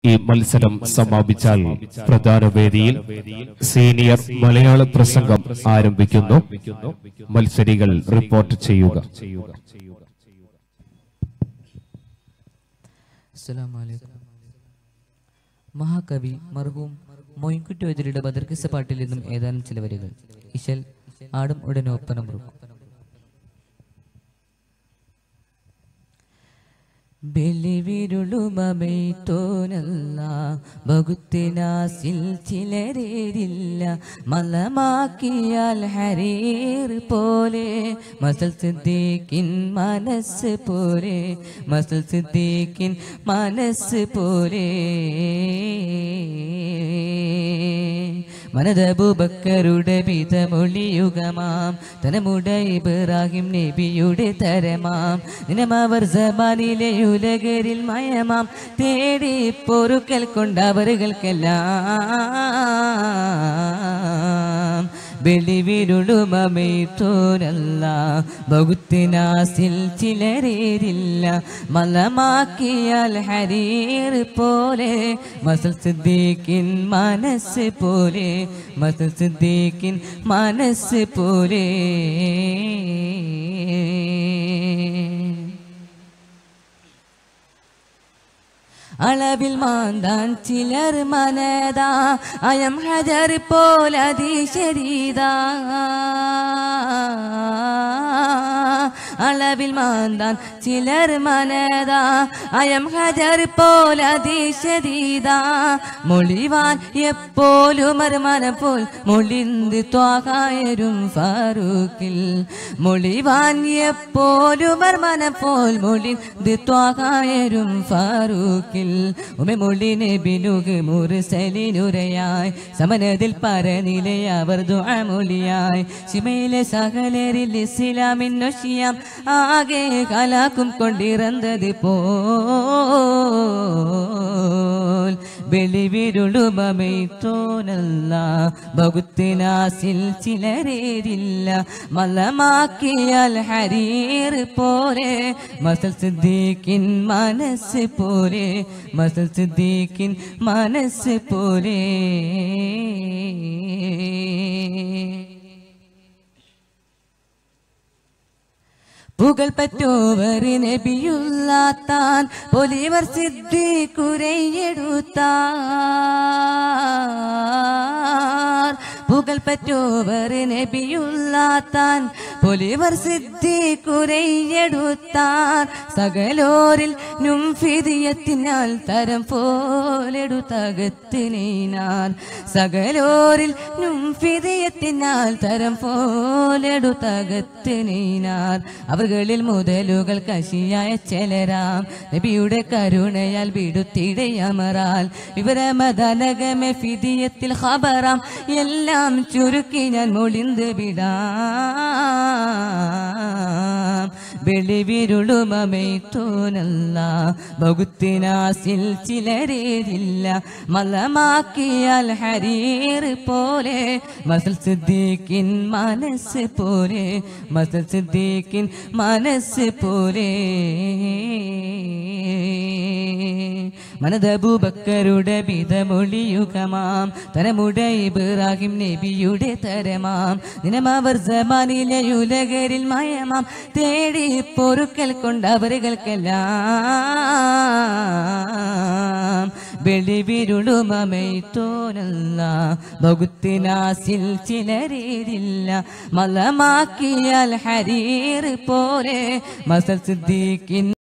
ഈ മത്സരം സമാപിച്ചാൽ പ്രധാന വേദിയിൽ സീനിയർ മലയാള പ്രസംഗം ആരംഭിക്കുന്നു മത്സരികൾ റിപ്പോർട്ട് ചെയ്യുക അസ്സലാമലൈക്കും മഹാകവി മർഹൂം മൊയ്ൻകുട്ടി വൈദ്യരുടെ ബദർക്കിസ പാട്ടിൽ നിന്നും ഏതാനും ചില വരികൾ ഇശൽ ആടും ഉടനെ ഒപ്പനം മുറുക്കും ബലിവിരുളുമൈത്തോനല്ല ബഹുത്തിനാസിൽ ചിലരേരില്ല മലമാക്കിയാൽ ഹരീർ പോലെ മസൽ സിദ്ദീഖിൻ മനസ്സ് പോലെ മസൽ സിദ്ദീഖിൻ മനസ്സ് പോലെ മനതബുബക്കറുടെ വിധമൊളിയുഗമാം തനമുട ഇബ്രാഹിം നബിയുടെ തരമാം നിനമവർ സബാനിലെ ഉലകരിൽ മയമാം തേടി പൊറുക്കൽ കൊണ്ടവറുകൾക്കെല്ലാം വെളിവിരുളുമൈത്തോരല്ല ബഹുത്തിനാസിൽ ചിലരേരില്ല മലമാക്കിയാൽ ഹരീർ പോലെ മസൽ സിദ്ദീഖിൻ മനസ്സ് പോലെ മസൽ സിദ്ദീഖിൻ മനസ്സ് പോലെ അളവിൽ മാന്താൻ ചിലർ മനതാ അയം ഹജർ പോലതി ശരീതാ അളവിൽ മാന്താൻ ചിലർ മനതാ അയം ഹജർ പോലതി ശരീതാ മൊളിവാൻ എപ്പോലും മറുമന പോൽ മൊളിന്ത് ത്വാകായരും ഫാറൂഖിൽ മൊളിവാൻ എപ്പോലും മറുമന പോൽ മൊളിന്ത് ത്വാകായരും ഫാറൂഖിൽ ഉമമൊളിനെ ബിലുഗ് മുറുസലിനുരയായി സമനതിൽ പറനിലെ അവർ ദുആമൊളിയായി ശിമയിലെ സകലരിൽ ഇസ്ലാമിൻ നൊഷിയാം ആകെ കലാക്കും കൊണ്ടിറന്നത് പോൽ വെളിവിരുളുമൈത്തോനല്ല ബഹുത്തിനാസിൽ ചിലരേരില്ല മലമാക്കിയാൽ ഹരീർ പോലെ മസൽ സിദ്ദീഖിൻ മനസ്സ് പോലെ മസൽ സിദ്ദീഖിൻ മനസ്സ് പോലെ പുകൾ പറ്റോവർ നബിയുള്ളാത്താൻ പൊലിവർ സിദ്ധി കുരയെടുത്താർ പുകൾ പറ്റോവർ നബിയുള്ളാത്താൻ പൊലിവർ സിദ്ധി കുരയെടുത്താർ സകലോരിൽ നുംഫിതിയത്തിനാൽ തരം പോലെടുത്തകത്തിനാൽ സകലോരിൽ നുംഫിതിയത്തിനാൽ തരം പോലെടുത്തകത്തിനാൽ അവർകളിൽ മുതലുകൾ കശിയായ ചെലരാം നബിയുടെ കരുണയാൽ വിടുത്തിടയമറാൽ വിവരമതനകമെ ഫിദിയത്തിൽ ഖബറാം എല്ലാം ചുരുക്കി ഞാൻ മൊളിന്ത് വിടാം വെളിവിരുളുമൈത്തോനല്ല ബഹുത്തിനാസിൽ ചിലരേരില്ല മലമാക്കിയാൽ ഹരീർ പോലെ മസൽ സിദ്ദീഖിൻ മനസ്സ് പോലെ മസൽ സിദ്ദീഖിൻ മനസ്സ് പോലെ മനതബൂബക്കരുടെ വിധമൊളിയുഗമാം തനമുട ഇബ്രാഹിം നബിയുടെ തരമാം നിനമവർ സമാനിലെ ഉലകരിൽ മയമാം തേടി പൊറുക്കൽ കൊണ്ടവറുകൾക്കെല്ലാം വെളിവിരുളുമൈത്തോനല്ല ബഹുത്തിനാസിൽ ചിലരേരില്ല മലമാക്കിയാൽ ഹരീർ പോലെ മസൽ സിദ്ദീഖിൻ